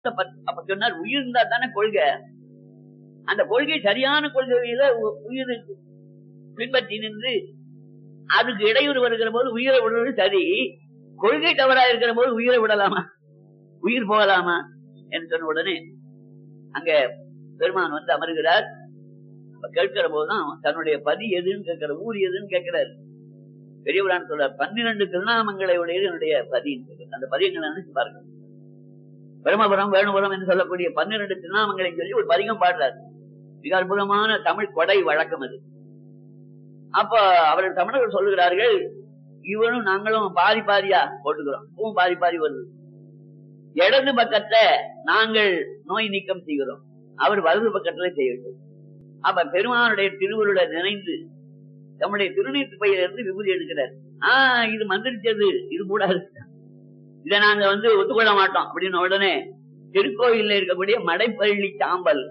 அப்ப சொன்னார் உயிர் இருந்தா தானே கொள்கை அந்த கொள்கை சரியான கொள்கையில உ- உயிர் பின்பற்றி நின்று அதுக்கு இடையூறு வருகிற போது உயிரை விடுறது சரி கொள்கை தவறா இருக்கிற போது உயிரை விடலாமா உயிர் போகலாமா என்று சொன்ன உடனே அங்க பெருமான் வந்து அமர்கிறார் அப்ப கேட்கிற போதுதான் தன்னுடைய பதி எதுன்னு கேட்கிற ஊர் எதுன்னு கேட்கிறார் பெரியவரான் சொல்றார் பன்னிரண்டு திருநாமங்களை உடையது என்னுடைய பதின்னு சொல்றார். அந்த பதியங்களை நினைச்சு பாருங்க பிரம்மபுரம் வேணுபுரம் என்று சொல்லக்கூடிய பன்னிரண்டு திருநாமங்களை சொல்லி ஒரு பதிகம் பாடுறார் மிக அற்புதமான தமிழ் கொடை வழக்கம் அது அப்ப அவர்கள் தமிழர்கள் சொல்லுகிறார்கள் இவனும் நாங்களும் பாதி பாதியா போட்டுக்கிறோம் இப்பவும் பாதி பாதி வருது இடது பக்கத்தை நாங்கள் நோய் நீக்கம் செய்கிறோம் அவர் வலது பக்கத்துல செய்யட்டும் அப்ப பெருமானுடைய திருவுருளை நினைந்து தம்முடைய திருநீட்டு பையிலிருந்து விபூதி எடுக்கிறார் ஆஹ் இது மந்திரிச்சது இது கூடாது இதை நாங்க வந்து ஒத்துக்கொள்ள மாட்டோம் அப்படின்னு உடனே திருக்கோயில்ல இருக்கக்கூடிய மடைப்பள்ளி சாம்பல்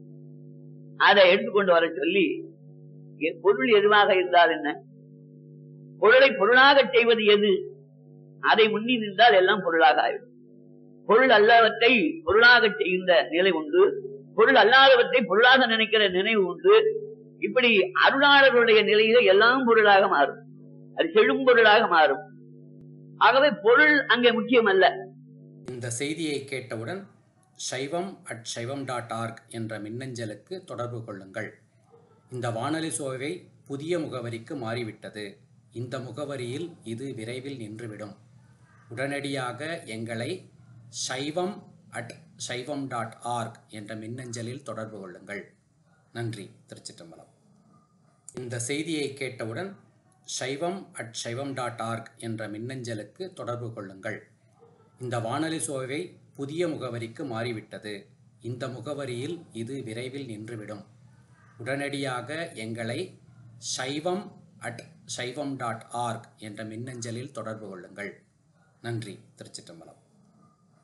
அதை எடுத்துக்கொண்டு வர சொல்லி எ- பொருள் எதுவாக இருந்தால் என்ன பொருளை பொருளாக செய்வது எது அதை முன்னி நின்றால் எல்லாம் பொருளாக ஆயிடும் பொருள் அல்லவற்றை பொருளாக செய்கின்ற நிலை உண்டு பொருள் அல்லாதவற்றை பொருளாக நினைக்கிற நினைவு உண்டு இப்படி அருளாளர்களுடைய நிலையில எல்லாம் பொருளாக மாறும் அது செழும் பொருளாக மாறும் ஆகவே பொருள் அங்கே முக்கியம் அல்ல இந்த செய்தியை கேட்டவுடன் சைவம் அட் சைவம் டாட் ஆர்க் என்ற மின்னஞ்சலுக்கு தொடர்பு கொள்ளுங்கள் இந்த வானொலி சோவை புதிய முகவரிக்கு மாறிவிட்டது இந்த முகவரியில் இது விரைவில் நின்றுவிடும் உடனடியாக எங்களை சைவம் அட் சைவம் டாட் ஆர்க் என்ற மின்னஞ்சலில் தொடர்பு கொள்ளுங்கள் நன்றி திருச்சிற்றம்பலம் இந்த செய்தியை கேட்டவுடன் சைவம் அட் சைவம் டாட் ஆர்க் என்ற மின்னஞ்சலுக்கு தொடர்பு கொள்ளுங்கள் இந்த வானொலி சோவை புதிய முகவரிக்கு மாறிவிட்டது இந்த முகவரியில் இது விரைவில் நின்றுவிடும் உடனடியாக எங்களை சைவம் அட் சைவம் டாட் ஆர்க் என்ற மின்னஞ்சலில் தொடர்பு கொள்ளுங்கள் நன்றி திருச்சிற்றம்பலம்